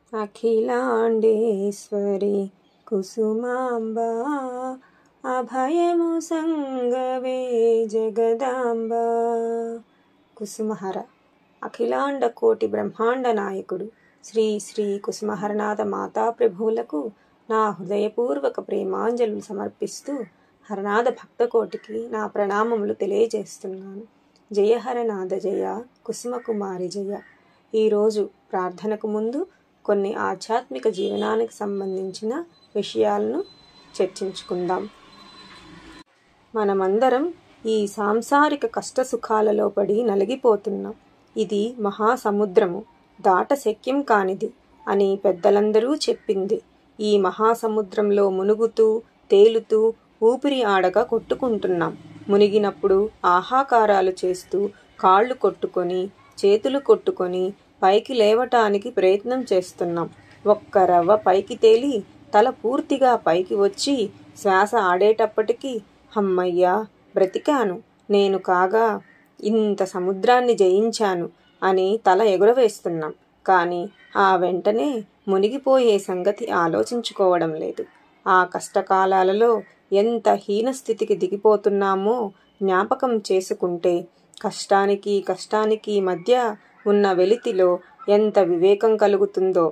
అఖిలాండేశ్వరి కుసుమాంబ అభయము సంగవే జగదాంబ కుసుమహర అఖిలాండ కోటి బ్రహ్మాండ నాయకుడు శ్రీ శ్రీ కుసుమహరనాథ మాతా ప్రభువులకు నా హృదయపూర్వక ప్రేమాంజలులు సమర్పిస్తూ హరనాథ భక్తకోటికి నా ప్రణామములు తెలియజేస్తున్నాను జయ హరనాథ జయ కుసుమకుమారి జయ ఈరోజు ప్రార్థనకు ముందు కొన్ని ఆధ్యాత్మిక జీవనానికి సంబంధించిన విషయాలను చర్చించుకుందాం మనమందరం ఈ సాంసారిక కష్టసుఖాలలో పడి నలిగిపోతున్నాం ఇది మహాసముద్రము దాట శక్యం కానిది అని పెద్దలందరూ చెప్పింది ఈ మహాసముద్రంలో మునుగుతూ తేలుతూ ఊపిరి ఆడక కొట్టుకుంటున్నాం మునిగినప్పుడు ఆహాకారాలు చేస్తూ కాళ్ళు కొట్టుకొని చేతులు కొట్టుకొని పైకి లేవటానికి ప్రయత్నం చేస్తున్నాం ఒక్క రవ్వ పైకి తేలి తల పూర్తిగా పైకి వచ్చి శ్వాస ఆడేటప్పటికీ హమ్మయ్యా బ్రతికాను నేను కాగా ఇంత సముద్రాన్ని జయించాను అని తల ఎగురవేస్తున్నాం కానీ ఆ వెంటనే మునిగిపోయే సంగతి ఆలోచించుకోవడం లేదు ఆ కష్టకాలాలలో ఎంత హీనస్థితికి దిగిపోతున్నామో జ్ఞాపకం చేసుకుంటే కష్టానికి కష్టానికి మధ్య ఉన్న వెలితిలో ఎంత వివేకం కలుగుతుందో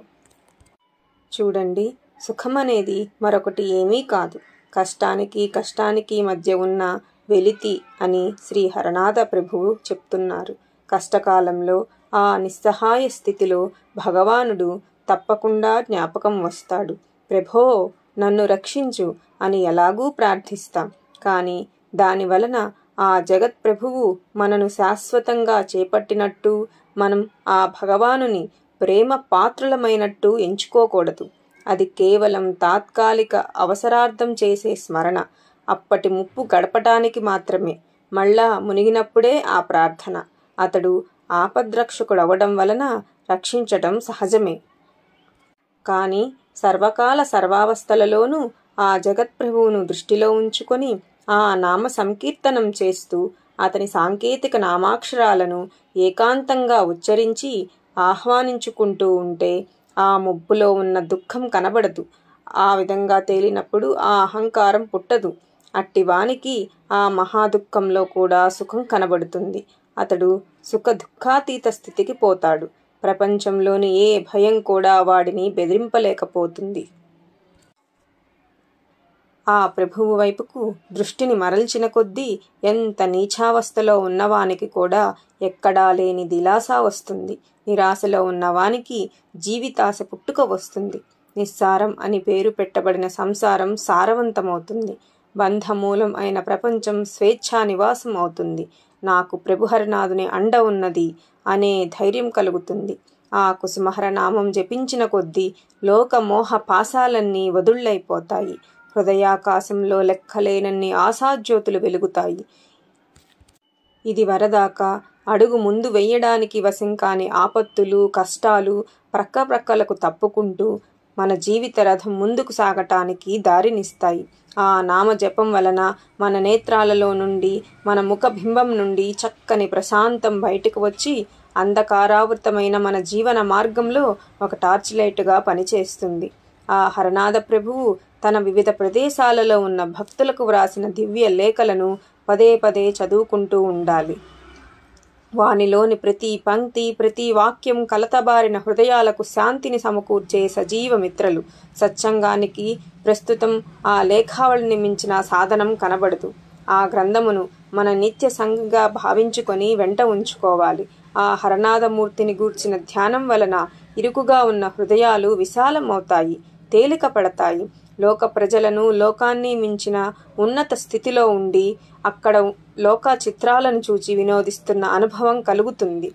చూడండి సుఖమనేది మరొకటి ఏమీ కాదు కష్టానికి కష్టానికి మధ్య ఉన్న వెలితి అని శ్రీ హరనాథ ప్రభువు చెప్తున్నారు కష్టకాలంలో ఆ నిస్సహాయ స్థితిలో భగవానుడు తప్పకుండా జ్ఞాపకం వస్తాడు ప్రభో నన్ను రక్షించు అని ఎలాగూ ప్రార్థిస్తాం కానీ దాని వలన ఆ జగత్ ప్రభువు మనను శాశ్వతంగా చేపట్టినట్టు మనం ఆ భగవానుని ప్రేమ పాత్రులమైనట్టు ఎంచుకోకూడదు అది కేవలం తాత్కాలిక అవసరార్థం చేసే స్మరణ అప్పటి ముప్పు గడపటానికి మాత్రమే మళ్ళా మునిగినప్పుడే ఆ ప్రార్థన అతడు ఆపద్రక్షకుడవడం వలన రక్షించటం సహజమే కానీ సర్వకాల సర్వావస్థలలోనూ ఆ జగత్ప్రభువును దృష్టిలో ఉంచుకొని ఆ నామ సంకీర్తనం చేస్తూ అతని సాంకేతిక నామాక్షరాలను ఏకాంతంగా ఉచ్చరించి ఆహ్వానించుకుంటూ ఉంటే ఆ ముబ్బులో ఉన్న దుఃఖం కనబడదు ఆ విధంగా తేలినప్పుడు ఆ అహంకారం పుట్టదు అట్టివానికి ఆ మహాదుఃఖంలో కూడా సుఖం కనబడుతుంది అతడు సుఖ దుఃఖాతీత స్థితికి పోతాడు ప్రపంచంలోని ఏ భయం కూడా వాడిని బెదిరింపలేకపోతుంది ఆ ప్రభువు వైపుకు దృష్టిని మరల్చిన కొద్దీ ఎంత నీచావస్థలో ఉన్నవానికి కూడా ఎక్కడా లేని దిలాసా వస్తుంది నిరాశలో ఉన్నవానికి జీవితాశ పుట్టుక వస్తుంది నిస్సారం అని పేరు పెట్టబడిన సంసారం సారవంతమవుతుంది బంధమూలం అయిన ప్రపంచం స్వేచ్ఛా నివాసం అవుతుంది నాకు ప్రభుహరనాథుని అండ ఉన్నది అనే ధైర్యం కలుగుతుంది ఆ కుసుమహరనామం జపించిన కొద్దీ లోకమోహ పాశాలన్నీ వదుళ్ళైపోతాయి హృదయాకాశంలో లెక్కలేనన్ని ఆశాజ్యోతులు వెలుగుతాయి ఇది వరదాకా అడుగు ముందు వెయ్యడానికి వశం కాని ఆపత్తులు కష్టాలు ప్రక్క ప్రక్కలకు తప్పుకుంటూ మన జీవిత రథం ముందుకు సాగటానికి దారినిస్తాయి ఆ నామ జపం వలన మన నేత్రాలలో నుండి మన ముఖ బింబం నుండి చక్కని ప్రశాంతం బయటకు వచ్చి అంధకారావృతమైన మన జీవన మార్గంలో ఒక టార్చ్ లైట్గా పనిచేస్తుంది ఆ హరనాథ ప్రభువు తన వివిధ ప్రదేశాలలో ఉన్న భక్తులకు వ్రాసిన దివ్య లేఖలను పదే పదే చదువుకుంటూ ఉండాలి వానిలోని ప్రతి పంక్తి ప్రతి వాక్యం కలతబారిన హృదయాలకు శాంతిని సమకూర్చే సజీవ మిత్రలు సత్సంగానికి ప్రస్తుతం ఆ లేఖావళిని మించిన సాధనం కనబడదు ఆ గ్రంథమును మన నిత్య సంఘంగా భావించుకొని వెంట ఉంచుకోవాలి ఆ హరనాథమూర్తిని గూర్చిన ధ్యానం వలన ఇరుకుగా ఉన్న హృదయాలు విశాలమవుతాయి తేలిక పడతాయి లోక ప్రజలను లోకాన్ని మించిన ఉన్నత స్థితిలో ఉండి అక్కడ లోక చిత్రాలను చూచి వినోదిస్తున్న అనుభవం కలుగుతుంది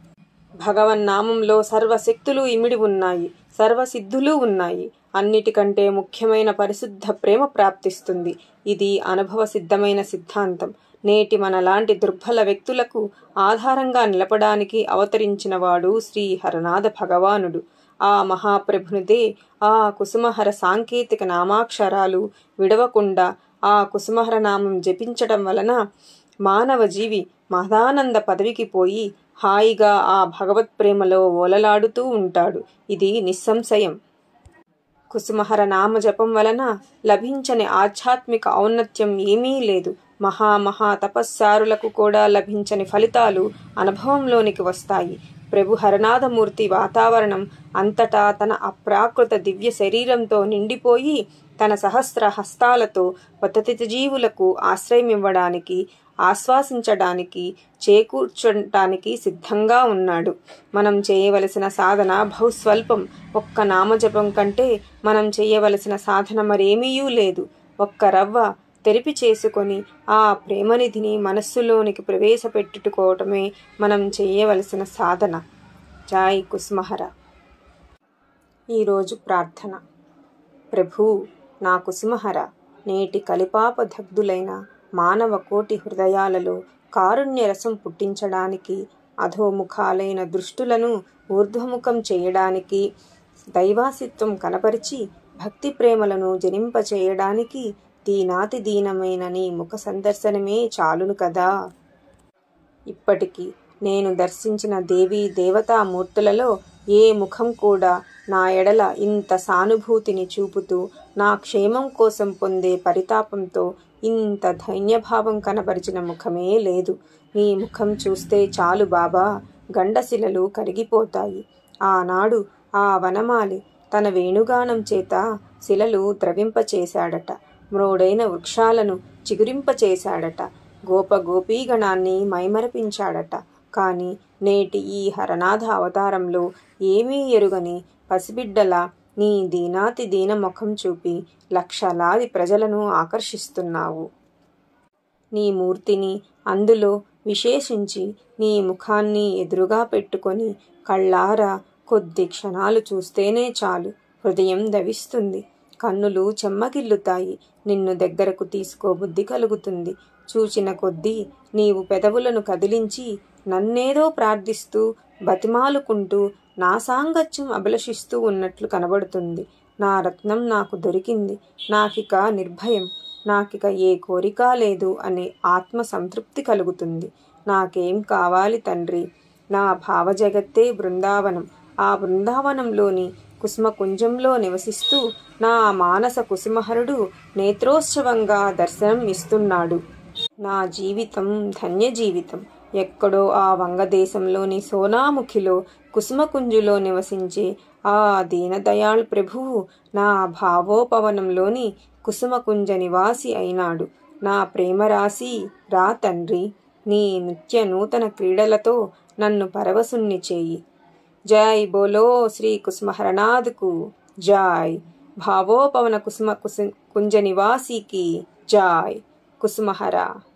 భగవన్నామంలో సర్వశక్తులు ఇమిడి ఉన్నాయి సర్వసిద్ధులు ఉన్నాయి అన్నిటికంటే ముఖ్యమైన పరిశుద్ధ ప్రేమ ప్రాప్తిస్తుంది ఇది అనుభవ సిద్ధమైన సిద్ధాంతం నేటి మనలాంటి దుర్బల వ్యక్తులకు ఆధారంగా నిలపడానికి అవతరించినవాడు శ్రీ హరనాథ భగవానుడు ఆ మహాప్రభునిదే ఆ కుసుమహర సాంకేతిక నామాక్షరాలు విడవకుండా ఆ కుసుమహర నామం జపించటం వలన మానవ జీవి మహదానంద పదవికి పోయి హాయిగా ఆ భగవత్ ప్రేమలో ఓలలాడుతూ ఉంటాడు ఇది నిస్సంశయం కుసుమహర నామ జపం వలన లభించని ఆధ్యాత్మిక ఔన్నత్యం ఏమీ లేదు మహా మహా తపస్సారులకు కూడా లభించని ఫలితాలు అనుభవంలోనికి వస్తాయి ప్రభు హరనాథమూర్తి వాతావరణం అంతటా తన అప్రాకృత దివ్య శరీరంతో నిండిపోయి తన సహస్ర హస్తాలతో పతతిత జీవులకు ఆశ్రయమివ్వడానికి ఆశ్వాసించడానికి చేకూర్చడానికి సిద్ధంగా ఉన్నాడు మనం చేయవలసిన సాధన బహుస్వల్పం ఒక్క నామజపం కంటే మనం చేయవలసిన సాధన మరేమీయూ లేదు ఒక్క రవ్వ తెరిపి చేసుకొని ఆ ప్రేమనిధిని మనస్సులోనికి ప్రవేశపెట్టుకోవటమే మనం చేయవలసిన సాధన జాయ్ కుస్మహర ఈరోజు ప్రార్థన ప్రభూ నా కుసుమహర నేటి కలిపాప దగ్ధులైన మానవ కోటి హృదయాలలో కారుణ్య రసం పుట్టించడానికి అధోముఖాలైన దృష్టులను ఊర్ధ్వముఖం చేయడానికి దైవాసిత్వం కనపరిచి భక్తి ప్రేమలను జనింపచేయడానికి దీనాతి దీనమైన నీ ముఖ సందర్శనమే చాలును కదా ఇప్పటికి నేను దర్శించిన దేవీ దేవతామూర్తులలో ఏ ముఖం కూడా నా ఎడల ఇంత సానుభూతిని చూపుతూ నా క్షేమం కోసం పొందే పరితాపంతో ఇంత ధైన్యభావం కనబరిచిన ముఖమే లేదు నీ ముఖం చూస్తే చాలు బాబా గండశిలలు కరిగిపోతాయి ఆనాడు ఆ వనమాలి తన వేణుగానం చేత శిలలు ద్రవింపచేశాడట మ్రోడైన వృక్షాలను చిగురింపచేశాడట గోప గోపీగణాన్ని మైమరపించాడట కాని నేటి ఈ హరనాథ అవతారంలో ఏమీ ఎరుగని పసిబిడ్డల నీ దీనాతి దీన ముఖం చూపి లక్షలాది ప్రజలను ఆకర్షిస్తున్నావు నీ మూర్తిని అందులో విశేషించి నీ ముఖాన్ని ఎదురుగా పెట్టుకొని కళ్ళారా కొద్ది క్షణాలు చూస్తేనే చాలు హృదయం దవిస్తుంది కన్నులు చెమ్మగిల్లుతాయి నిన్ను దగ్గరకు తీసుకోబుద్ధి కలుగుతుంది చూచిన కొద్దీ నీవు పెదవులను కదిలించి నన్నేదో ప్రార్థిస్తూ బతిమాలుకుంటూ నా సాంగత్యం అభిలషిస్తూ ఉన్నట్లు కనబడుతుంది నా రత్నం నాకు దొరికింది నాకిక నిర్భయం నాకిక ఏ కోరిక లేదు అనే ఆత్మ సంతృప్తి కలుగుతుంది నాకేం కావాలి తండ్రి నా భావజగత్తే బృందావనం ఆ బృందావనంలోని కుసుమకుంజంలో నివసిస్తూ నా మానస కుసుమహరుడు నేత్రోత్సవంగా దర్శనం ఇస్తున్నాడు నా జీవితం ధన్య జీవితం ఎక్కడో ఆ వంగదేశంలోని సోనాముఖిలో కుసుమకుంజులో నివసించే ఆ దీనదయాళ్ ప్రభువు నా భావోపవనంలోని కుసుమకుంజ నివాసి అయినాడు నా ప్రేమరాశి రా తండ్రి నీ నిత్య నూతన క్రీడలతో నన్ను పరవశుణ్ణి చేయి జై బోలో శ్రీ కుసుమహరనాథ్కు జాయ్ భావోపవన కుసుమ కుసు కుంజ నివాసికి జాయ్ కుసుమహర